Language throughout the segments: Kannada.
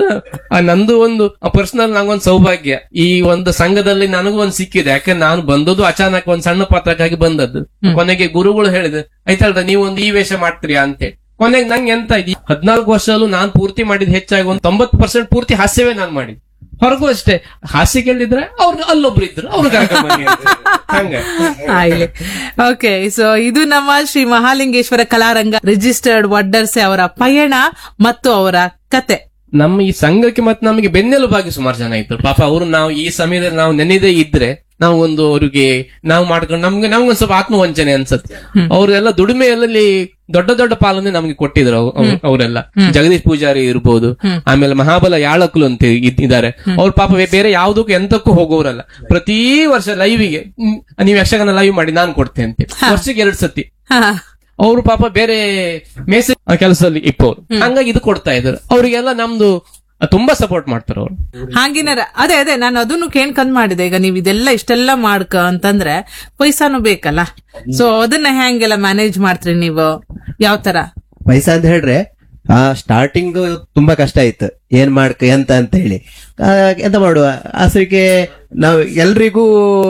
ಆ ನಂದು ಒಂದು ಪರ್ಸನಲ್ ನಂಗೊಂದು ಸೌಭಾಗ್ಯ ಈ ಒಂದು ಸಂಘದಲ್ಲಿ ನನಗೂ ಒಂದು ಸಿಕ್ಕಿದೆ ಯಾಕಂದ್ರೆ ನಾನು ಬಂದದ್ದು ಅಚಾನಕ್ ಒಂದ್ ಸಣ್ಣ ಪಾತ್ರಕ್ಕಾಗಿ ಬಂದದ್ದು ಕೊನೆಗೆ ಗುರುಗಳು ಹೇಳಿದೆ ಆಯ್ತಲ್ರ ನೀವು ಒಂದು ಈ ವೇಷ ಮಾಡ್ತೀರಾ ಅಂತೇಳಿ ಕೊನೆಗೆ ನಂಗೆ ಎಂತ ಇದೆ ಹದಿನಾಲ್ಕು ವರ್ಷದಲ್ಲೂ ನಾನ್ ಪೂರ್ತಿ ಮಾಡಿದ ಹೆಚ್ಚಾಗಿ ಒಂದು ತೊಂಬತ್ತು ಪರ್ಸೆಂಟ್ ಪೂರ್ತಿ ಹಾಸ್ಯವೇ ನಾನು ಮಾಡಿದ್ ಹೊರಗೂ ಅಷ್ಟೇ ಹಾಸ್ಯ ಕೇಳಿದ್ರೆ ಅವ್ರು ಅಲ್ಲೊಬ್ರು ಇದ್ರು ಅವ್ರು ಕರ್ಕೊಂಡ್ ಬನ್ನಿ ಅಂತ. ಹಂಗೆ ಆಗ್ಲಿ ಓಕೆ ಸೊ ಇದು ನಮ್ಮ ಶ್ರೀ ಮಹಾಲಿಂಗೇಶ್ವರ ಕಲಾರಂಗ ರಿಜಿಸ್ಟರ್ಡ್ ವಡ್ಡರ್ಸೆ ಅವರ ಪಯಣ ಮತ್ತು ಅವರ ಕತೆ ನಮ್ಮ ಈ ಸಂಘಕ್ಕೆ ಮತ್ತೆ ನಮಗೆ ಬೆನ್ನೆಲುಬಾಗಿ ಸುಮಾರು ಜನ ಇದ್ರು ಪಾಪ ಅವರು ನಾವು ಈ ಸಮಯದಲ್ಲಿ ನಾವು ನೆನೆದೇ ಇದ್ರೆ ನಾವು ಒಂದು ಅವ್ರಿಗೆ ನಾವು ಮಾಡ್ಕೊಂಡು ನಮ್ಗೆ ನಮ್ಗೊಂದ್ ಸ್ವಲ್ಪ ಆತ್ಮವಂಚನೆ ಅನ್ಸತ್ತೆ ಅವರೆಲ್ಲ ದುಡಿಮೆಯಲ್ಲಿ ದೊಡ್ಡ ದೊಡ್ಡ ಪಾಲನೆ ನಮ್ಗೆ ಕೊಟ್ಟಿದ್ರು ಅವ್- ಅವ್- ಅವರೆಲ್ಲ ಜಗದೀಶ್ ಪೂಜಾರಿ ಇರ್ಬೋದು ಆಮೇಲೆ ಮಹಾಬಲ ಯಾಳಕ್ಲು ಅಂತ ಇದ್- ಇದ್ದಾರೆ ಅವ್ರ ಪಾಪ ಬೇ- ಬೇರೆ ಯಾವ್ದಕ್ಕೂ ಎಂತಕ್ಕೂ ಹೋಗೋರಲ್ಲ ಪ್ರತಿ ವರ್ಷ ಲೈವಿಗೆ ನೀವು ಯಕ್ಷಗಾನ ಲೈವ್ ಮಾಡಿ ನಾನ್ ಕೊಡ್ತೇನೆ ಅಂತ ವರ್ಷಕ್ಕೆ ಎರಡ್ ಸತಿ ಹಾ. ಅವರು ಪಾಪ ಬೇರೆ ಮೇಸ ಕೆಲಸದಲ್ಲಿ ಇಪ್ಪವ್ರು ಹಂಗಾಗಿ ಇದು ಕೊಡ್ತಾ ಇದ್ರು ಅವರಿಗೆಲ್ಲ ನಮ್ದು ತುಂಬಾ ಸಪೋರ್ಟ್ ಮಾಡ್ತಾರೆ ಅವರು ಹಾಗಿನಾರ ಅದೇ ಅದೇ ನಾನು ಅದನ್ನು ಕೇಳ್ಕೊಂಡ್ ಮಾಡಿದೆ ಈಗ ನೀವು ಇದೆಲ್ಲ ಇಷ್ಟೆಲ್ಲ ಮಾಡ್ಕ ಅಂತಂದ್ರೆ ಪೈಸಾನು ಬೇಕಲ್ಲ ಸೊ ಅದನ್ನ ಹೆಂಗೆಲ್ಲ ಮ್ಯಾನೇಜ್ ಮಾಡ್ತೀರಿ ನೀವು ಯಾವ ತರ ಪೈಸಾ ಅಂತ ಹೇಳ್ರೆ ಆ ಸ್ಟಾರ್ಟಿಂಗ್ ತುಂಬಾ ಕಷ್ಟ ಆಯ್ತು ಏನ್ ಮಾಡ್ಕ ಎಂತ ಅಂತ ಹೇಳಿ ಆ, ಎಂತ ಮಾಡುವ ಅಸಲಿಗೆ ನಾವು ಎಲ್ರಿಗೂ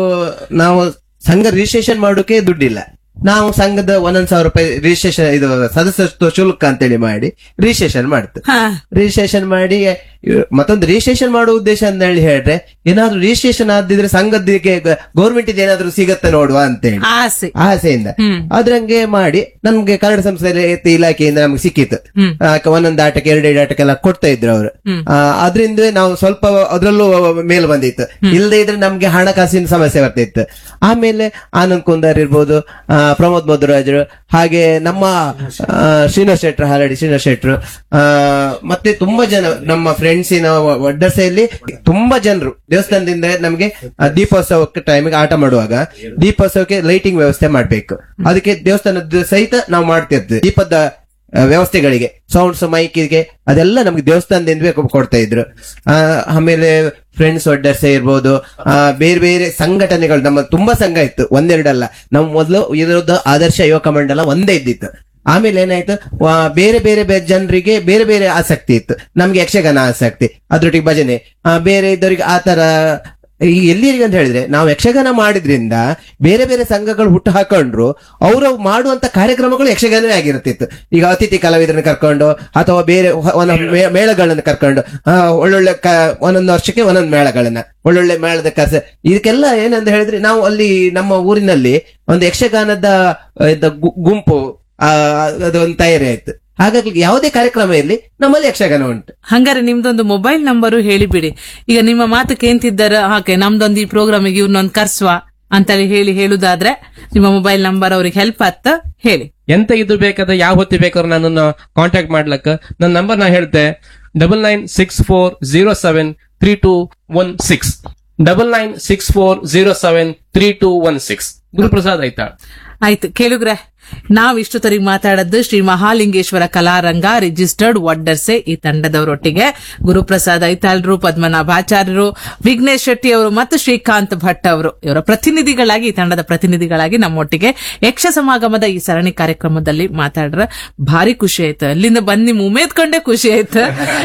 ನಾವು ಸಂಘ ರಿಜಿಸ್ಟ್ರೇಷನ್ ಮಾಡೋಕೆ ದುಡ್ಡಿಲ್ಲ ನಾವು ಸಂಘದ ಒಂದೊಂದ್ ಸಾವಿರ ರೂಪಾಯಿ ರಿಜಿಸ್ಟ್ರೇಷನ್ ಇದು ಸದಸ್ಯತ್ವ ಶುಲ್ಕ ಅಂತೇಳಿ ಮಾಡಿ ರಿಜಿಸ್ಟ್ರೇಷನ್ ಮಾಡ್ತು ಹಾ ರಿಜಿಸ್ಟ್ರೇಷನ್ ಮಾಡಿ ಇವ್- ಮತ್ತೊಂದು ರಿಜಿಸ್ಟ್ರೇಷನ್ ಮಾಡೋ ಉದ್ದೇಶ ಅಂತ ಹೇಳಿ ಹೇಳ್ರೆ ಏನಾದ್ರೂ ರಿಜಿಸ್ಟ್ರೇಷನ್ ಆದಿದ್ರೆ ಸಂಘದಕ್ಕೆ ಗೌರ್ಮೆಂಟ್ ಏನಾದ್ರೂ ಸಿಗತ್ತೆ ನೋಡುವ ಅಂತೇಳಿ ಆಸೆ ಆಸೆಯಿಂದ ಹ್ಮ್. ಅದ್ರಂಗೆ ಮಾಡಿ ನಮ್ಗೆ ಕನ್ನಡ ಸಂಸ್ಥೆ ಇಲಾಖೆಯಿಂದ ನಮ್ಗೆ ಸಿಕ್ಕಿತ್ತು ಹ್ಮ್. ಆ, ಒಂದೊಂದು ಆಟಕ್ಕೆ ಎರಡೆರಡು ಆಟಕ್ಕೆಲ್ಲ ಕೊಡ್ತಾ ಇದ್ರು ಅವರು ಹ್ಮ್. ಅದರಿಂದ ನಾವು ಸ್ವಲ್ಪ ಅದ್ರಲ್ಲೂ ಮೇಲ್ ಬಂದಿತ್ತು ಇಲ್ಲದೆ ಇದ್ರೆ ನಮ್ಗೆ ಹಣಕಾಸಿನ ಸಮಸ್ಯೆ ಬರ್ತಿತ್ತು ಆಮೇಲೆ ಆನಂದ್ ಕುಂದರ್ ಇರ್ಬೋದು ಆ, ಪ್ರಮೋದ್ ಮಧುರಾಜರು ಹಾಗೆ ನಮ್ಮ ಆ, ಶ್ರೀನಿವಾಸ್ ಶೆಟ್ರು ಹಾಲಡಿ ಶ್ರೀನಿವಾಸ್ ಶೆಟ್ರು ಆ, ಮತ್ತೆ ತುಂಬಾ ಜನ ನಮ್ಮ ಫ್ರೆಂಡ್ಸಿನ ಒಡ್ಡಸೆಯಲ್ಲಿ ತುಂಬಾ ಜನರು ದೇವಸ್ಥಾನದಿಂದ ನಮ್ಗೆ ಆ, ದೀಪೋತ್ಸವಕ್ಕೆ ಟೈಮಿಗೆ ಆಟ ಮಾಡುವಾಗ ದೀಪೋತ್ಸವಕ್ಕೆ ಲೈಟಿಂಗ್ ವ್ಯವಸ್ಥೆ ಮಾಡ್ಬೇಕು ಅದಕ್ಕೆ ದೇವಸ್ಥಾನದ ಸಹಿತ ನಾವು ಮಾಡ್ತಿರ್ತೀವಿ ದೀಪದ ಆ, ವ್ಯವಸ್ಥೆಗಳಿಗೆ ಸೌಂಡ್ಸ್ ಮೈಕಿಗೆ ಅದೆಲ್ಲ ನಮ್ಗೆ ದೇವಸ್ಥಾನದಿಂದ ಕೊ- ಕೊಡ್ತಾ ಇದ್ರು ಆ, ಆಮೇಲೆ ಫ್ರೆಂಡ್ಸ್ ಒಡ್ಡರ್ಸೆ ಇರ್ಬೋದು ಆ, ಬೇರೆ ಬೇರೆ ಸಂಘಟನೆಗಳು ನಮ್ಮ ತುಂಬಾ ಸಂಘ ಇತ್ತು ಒಂದೆರಡಲ್ಲ ನಾವು ಮೊದಲು ಇರೋದು ಆದರ್ಶ ಯುವಕ ಮಂಡಲ ಒಂದೇ ಇದ್ದಿತ್ತು ಆಮೇಲೆ ಏನಾಯ್ತು ವಾ- ಬೇರೆ ಬೇರೆ ಬೇರೆ ಜನರಿಗೆ ಬೇರೆ ಬೇರೆ ಆಸಕ್ತಿ ಇತ್ತು ನಮ್ಗೆ ಯಕ್ಷಗಾನ ಆಸಕ್ತಿ ಅದ್ರೊಟ್ಟಿಗೆ ಭಜನೆ ಆ, ಬೇರೆ ಇದ್ದವರಿಗೆ ಆ ತರ ಈಗ ಎಲ್ಲಿರಿಗೆ ಅಂತ ಹೇಳಿದ್ರೆ ನಾವು ಯಕ್ಷಗಾನ ಮಾಡಿದ್ರಿಂದ ಬೇರೆ ಬೇರೆ ಸಂಘಗಳು ಹುಟ್ಟು ಹಾಕೊಂಡ್ರು ಅವರು ಮಾಡುವಂತ ಕಾರ್ಯಕ್ರಮಗಳು ಯಕ್ಷಗಾನವೇ ಆಗಿರುತ್ತಿತ್ತು ಈಗ ಅತಿಥಿ ಕಲಾವಿದರನ್ನ ಕರ್ಕೊಂಡು ಅಥವಾ ಬೇರೆ ಹೊ- ಒಂದೊಂದು ಮೇ- ಮೇಳಗಳನ್ನ ಕರ್ಕೊಂಡು ಆ, ಒಳ್ಳೊಳ್ಳೆ ಕ- ಒಂದೊಂದು ವರ್ಷಕ್ಕೆ ಒಂದೊಂದು ಮೇಳಗಳನ್ನ ಒಳ್ಳೊಳ್ಳೆ ಮೇಳದ ಕಸ ಇದಕ್ಕೆಲ್ಲ ಏನಂತ ಹೇಳಿದ್ರೆ ನಾವು ಅಲ್ಲಿ ನಮ್ಮ ಊರಿನಲ್ಲಿ ಒಂದು ಯಕ್ಷಗಾನದ ಆ, ಇದ್ದ ಗು- ಗುಂಪು ಆ, ಅದೊಂದು ತಯಾರಿ ಆಯ್ತು ಹಾಗಾಗಿ ಯಾವುದೇ ಕಾರ್ಯಕ್ರಮ ಇರಲಿ ನಮ್ಮಲ್ಲಿ ಯಕ್ಷಗಾನ ಉಂಟು ಹಂಗಾರೆ ನಿಮ್ದೊಂದು ಮೊಬೈಲ್ ನಂಬರು ಹೇಳಿಬಿಡಿ ಈಗ ನಿಮ್ಮ ಮಾತು ಕೇಂತಿದ್ದಾರ ಹಾಗೆ ನಮ್ದೊಂದು ಈ ಪ್ರೋಗ್ರಾಮಿಗೆ ಇವ್ನೊಂದು ಕರ್ಸುವ ಅಂತೇಳಿ ಹೇಳಿ ಹೇಳುದಾದ್ರೆ ನಿಮ್ಮ ಮೊಬೈಲ್ ನಂಬರ್ ಅವ್ರಿಗೆ ಹೆಲ್ಪ್ ಆತ್ತ ಹೇಳಿ ಎಂತ ಇದು ಬೇಕಾದ್ರೆ ಯಾವ ಹೊತ್ತಿ ಬೇಕಾದ್ರೂ ನನ್ನನ್ನು ಕಾಂಟ್ಯಾಕ್ಟ್ ಮಾಡ್ಲಕ್ಕ ನನ್ನ ನಂಬರ್ ನಾ ಹೇಳ್ತೆ double nine six four zero seven three two one six double nine six four zero seven three two one six Guruprasad ಆಯ್ತಾ ಆಯ್ತು ಕೇಳುಗ್ರೆ ನಾವ್ ಇಷ್ಟು ತರಿಗೆ ಮಾತಾಡದ್ದು ಶ್ರೀ ಮಹಾಲಿಂಗೇಶ್ವರ ಕಲಾರಂಗ ರಿಜಿಸ್ಟರ್ಡ್ ವಡ್ಡರ್ಸೆ ಈ ತಂಡದವರೊಟ್ಟಿಗೆ ಗುರುಪ್ರಸಾದ್ ಐತಾಳ್ರು ಪದ್ಮನಾಭಾಚಾರ್ಯರು ವಿಘ್ನೇಶ್ ಶೆಟ್ಟಿ ಅವರು ಮತ್ತು ಶ್ರೀಕಾಂತ್ ಭಟ್ ಅವರು ಇವರ ಪ್ರತಿನಿಧಿಗಳಾಗಿ ಈ ತಂಡದ ಪ್ರತಿನಿಧಿಗಳಾಗಿ ನಮ್ಮೊಟ್ಟಿಗೆ ಯಕ್ಷ ಸಮಾಗಮದ ಈ ಸರಣಿ ಕಾರ್ಯಕ್ರಮದಲ್ಲಿ ಮಾತಾಡ್ರ ಭಾರಿ ಖುಷಿ ಆಯ್ತು ಅಲ್ಲಿಂದ ಬಂದ್ ನಿಮ್ ಉಮೇದ್ ಕಂಡೆ ಖುಷಿ ಆಯ್ತು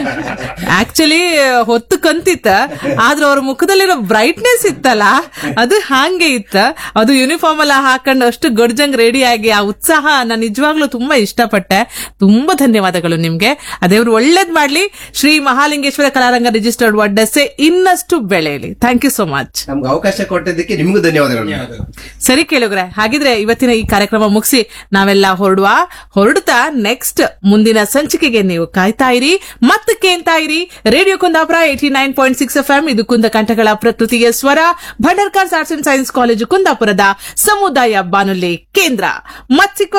ಆಕ್ಚುಲಿ ಹೊತ್ತು ಕಂತಿತ್ತ ಆದ್ರೆ ಅವ್ರ ಮುಖದಲ್ಲಿರೋ ಬ್ರೈಟ್ನೆಸ್ ಇತ್ತಲ್ಲ ಅದು ಹಾಗೆ ಇತ್ತ ಅದು ಯೂನಿಫಾರ್ಮ್ ಎಲ್ಲ ಹಾಕೊಂಡು ಅಷ್ಟು ಗಡ್ಜಂಗ್ ರೆಡಿ ಆಗಿ ಆ ಉತ್ಸಾಹ ನಾನು ನಿಜವಾಗ್ಲೂ ತುಂಬಾ ಇಷ್ಟಪಟ್ಟೆ ತುಂಬಾ ಧನ್ಯವಾದಗಳು ನಿಮ್ಗೆ ಅದೇವ್ರು ಒಳ್ಳೇದ್ ಮಾಡ್ಲಿ ಶ್ರೀ ಮಹಾಲಿಂಗೇಶ್ವರ ಕಲಾರಂಗ ರಿಜಿಸ್ಟರ್ಡ್ ವಡ್ಡಸೆ ಇನ್ನಷ್ಟು ಬೆಳೆಯಲಿ ಥ್ಯಾಂಕ್ ಯು ಸೋ ಮಚ್ ನಮ್ಗೆ ಅವಕಾಶ ಕೊಟ್ಟಿದ್ದಕ್ಕೆ ನಿಮಗೂ ಧನ್ಯವಾದಗಳು ಸರಿ ಕೇಳುಗ್ರೆ ಹಾಗಿದ್ರೆ ಇವತ್ತಿನ ಈ ಕಾರ್ಯಕ್ರಮ ಮುಗಿಸಿ ನಾವೆಲ್ಲ ಹೊರಡುವ ಹೊರಡುತ್ತಾ ನೆಕ್ಸ್ಟ್ ಮುಂದಿನ ಸಂಚಿಕೆಗೆ ನೀವು ಕಾಯ್ತಾ ಇರಿ ಮತ್ತೆ ಕೇಳ್ತಾ ಇರಿ radio Kundapura eighty nine point six F M ಇದು ಕುಂದ ಕಂಠಗಳ ಪ್ರಕೃತಿಯ ಸ್ವರ Bhandarkar arts and science college ಕುಂದಾಪುರದ ಸಮುದಾಯ ಬಾನುಲಿ ಕೇಂದ್ರ ಮತ್ತಿಕೋ